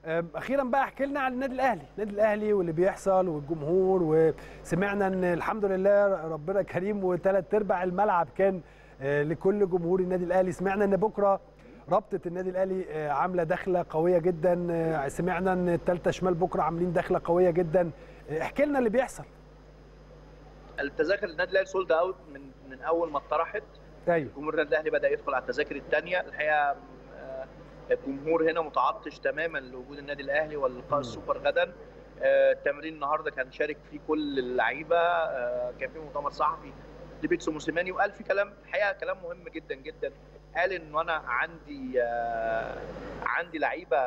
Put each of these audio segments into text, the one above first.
أم، اخيرا بقى احكي لنا عن النادي الاهلي النادي الاهلي واللي بيحصل والجمهور وسمعنا ان الحمد لله ربنا كريم وثلاث ارباع الملعب كان آه، لكل جمهور النادي الاهلي سمعنا ان بكره رابطه النادي الاهلي آه، عامله دخله قويه جدا آه، سمعنا ان الثالثه شمال بكره عاملين دخله قويه جدا آه، احكي لنا اللي بيحصل التذاكر النادي الاهلي سولد اوت من من اول ما اتطرحت ايوه جمهور النادي الاهلي بدا يدخل على التذاكر الثانيه الحقيقه آه، الجمهور هنا متعطش تماما لوجود النادي الاهلي واللقاء السوبر غدا آه، التمرين النهارده كان شارك فيه كل اللعيبه آه، كان في مؤتمر صحفي لبيتسو موسيماني وقال في كلام الحقيقه كلام مهم جدا جدا قال انه انا عندي آه، عندي لعيبه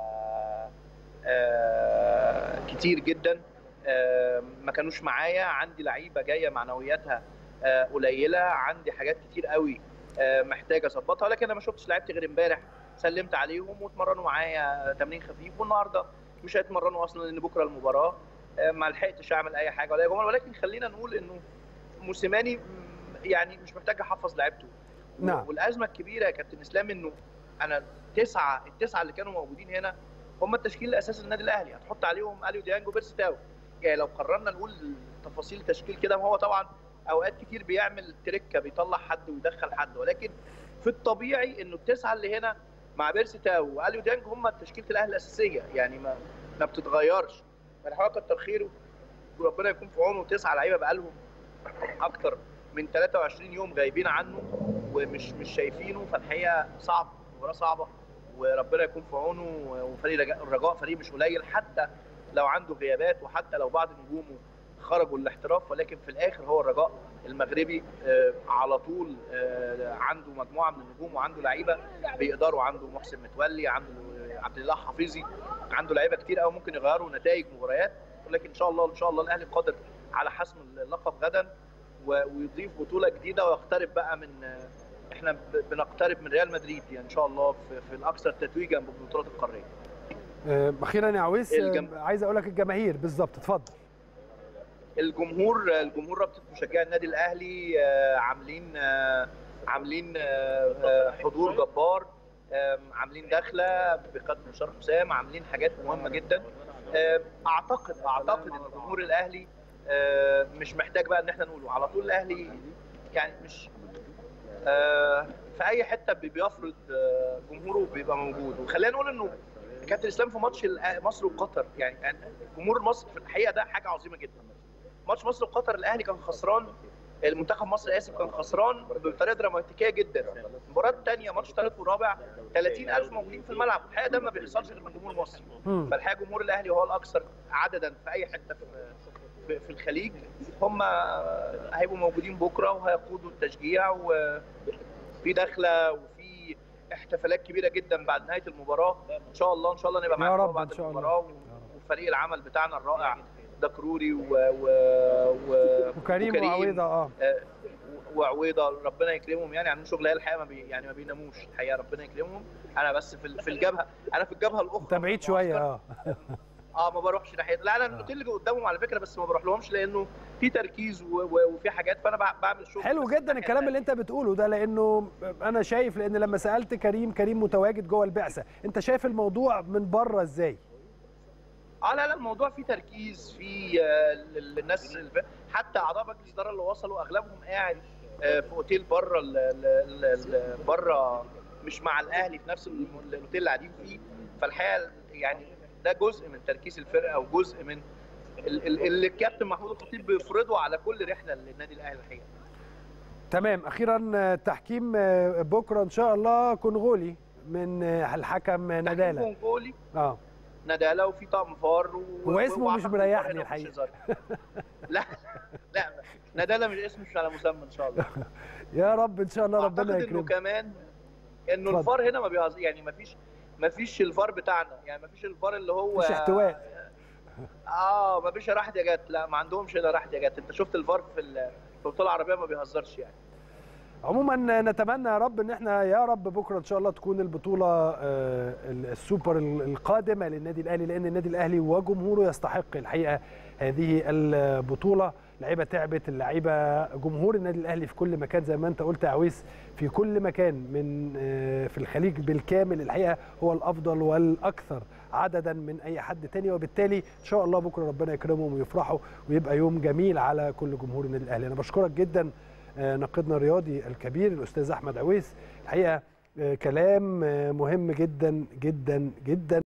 آه، كتير جدا آه، ما كانوش معايا عندي لعيبه جايه معنوياتها آه، قليله عندي حاجات كتير قوي آه، محتاج اظبطها ولكن انا ما شفتش لعيبتي غير امبارح سلمت عليهم واتمرنوا معايا تمرين خفيف والنهارده مش هيتمرنوا اصلا لان بكره المباراه آه، ما لحقتش اعمل اي حاجه ولا يا جماعه ولكن خلينا نقول انه موسيماني م- يعني مش محتاج احفظ لعيبته نعم. والازمه الكبيره يا كابتن اسلام انه انا تسعه التسعه اللي كانوا موجودين هنا هم التشكيل الاساسي للنادي الاهلي هتحط عليهم اليو ديانج وبيرسي تاو يعني لو قررنا نقول تفاصيل التشكيل كده ما هو طبعا اوقات كتير بيعمل تركه بيطلع حد ويدخل حد ولكن في الطبيعي انه التسعه اللي هنا مع بيرسي تاو واليو ديانج هم تشكيله الاهلي الاساسيه يعني ما ما بتتغيرش فالحقيقه كتر خيره وربنا يكون في عونه تسعه لعيبه بقالهم اكتر من 23 يوم غايبين عنه ومش مش شايفينه فالحقيقه صعب مباراه صعبه وربنا يكون في عونه وفريق رجاء الرجاء فريق مش قليل حتى لو عنده غيابات وحتى لو بعض نجومه خرجوا للاحتراف ولكن في الاخر هو الرجاء المغربي آه، على طول آه، عنده مجموعه من النجوم وعنده لعيبه بيقدروا عنده محسن متولي عنده عبد الله حفيظي عنده لعيبه كتير قوي ممكن يغيروا نتائج مباريات ولكن ان شاء الله ان شاء الله الاهلي قادر على حسم اللقب غدا و- ويضيف بطوله جديده ويقترب بقى من آه، احنا ب- بنقترب من ريال مدريد يعني ان شاء الله في, في الاكثر تتويجا بالبطولات القاريه آه، اخيرا يا عويس آه، الجم- عايز اقول لك الجماهير بالظبط اتفضل الجمهور الجمهور رابطه مشجعي النادي الاهلي آه، عاملين آه، عاملين آه، آه، حضور جبار آم، عاملين دخله بقدر شرف حسام عاملين حاجات مهمه جدا آم، اعتقد اعتقد ان جمهور الاهلي آه، مش محتاج بقى ان احنا نقوله على طول الاهلي يعني مش آه، في اي حته بي- بيفرض آه، جمهوره بيبقى موجود وخلينا نقول انه كابتن اسلام في ماتش الأ- مصر وقطر يعني يعني جمهور مصر في الحقيقه ده حاجه عظيمه جدا ماتش مصر وقطر الاهلي كان خسران المنتخب مصر اسف كان خسران بطريقه دراماتيكيه جدا المباراه الثانيه ماتش ثالث ورابع 30000 موجودين في الملعب الحقيقه ده ما بيحصلش غير من جمهور مصر مم. فالحقيقه جمهور الاهلي هو الاكثر عددا في اي حته في في- في الخليج هم هيبقوا موجودين بكره وهيقودوا التشجيع وفي دخله وفي احتفالات كبيره جدا بعد نهايه المباراه ان شاء الله ان شاء الله نبقى يا معاكم رب بعد إن شاء الله. المباراه وفريق العمل بتاعنا الرائع دكروري و, و... و... وكريم وعويضه اه آه، وعويضه ربنا يكرمهم يعني عاملين شغل هي الحقيقه ما بي يعني ما بيناموش الحقيقه ربنا يكرمهم انا بس في ال- في الجبهه انا في الجبهه الاخرى انت بعيد في شويه المعسكر. اه اه ما بروحش ناحيه لا انا الاوتيل اللي قدامهم على فكره بس ما بروح لهمش لانه في تركيز و... و... وفي حاجات فانا بع- بعمل شغل حلو بس جدا الناحية الكلام اللي انت بتقوله ده لانه انا شايف لان لما سالت كريم كريم متواجد جوه البعثه انت شايف الموضوع من بره ازاي اه لا لا الموضوع فيه تركيز في آه، ال- الناس الف- حتى اعضاء مجلس الاداره اللي وصلوا اغلبهم قاعد آه، في اوتيل بره ال- ال- ال- ال- بره مش مع الاهلي في نفس الم- الاوتيل اللي قاعدين فيه فالحقيقه يعني ده جزء من تركيز الفرقه وجزء من ال- ال- اللي الكابتن محمود الخطيب بيفرضه على كل رحله للنادي الاهلي الحقيقه تمام اخيرا آه، تحكيم آه، بكره ان شاء الله كونغولي من آه، الحكم نداله تحكيم كونغولي اه نداله وفي طقم فار و... هو اسمه مش وأعتقد مريحني الفار هنا مفيش الحقيقة. هزار. لا لا نداله مش اسمه مش على مسمى ان شاء الله يا رب ان شاء الله اعتقد ربنا انه يكرمك كمان انه اتفضل. الفار هنا ما بيهزر يعني ما فيش ما فيش الفار بتاعنا يعني ما فيش الفار اللي هو مفيش احتواء. اه ما فيش راحت يا جت لا ما عندهمش هنا راحت يا جت انت شفت الفار في ال- في البطوله العربيه ما بيهزرش يعني عموما نتمنى يا رب ان احنا يا رب بكره ان شاء الله تكون البطوله آه، السوبر القادمه للنادي الاهلي لان النادي الاهلي وجمهوره يستحق الحقيقه هذه البطوله لعيبه تعبت اللعيبه جمهور النادي الاهلي في كل مكان زي ما انت قلت يا عويس في كل مكان من آه، في الخليج بالكامل الحقيقه هو الافضل والاكثر عددا من اي حد تاني وبالتالي ان شاء الله بكره ربنا يكرمهم ويفرحوا ويبقى يوم جميل على كل جمهور النادي الاهلي انا بشكرك جدا ناقدنا الرياضي الكبير الاستاذ احمد عويس الحقيقه كلام مهم جدا جدا جدا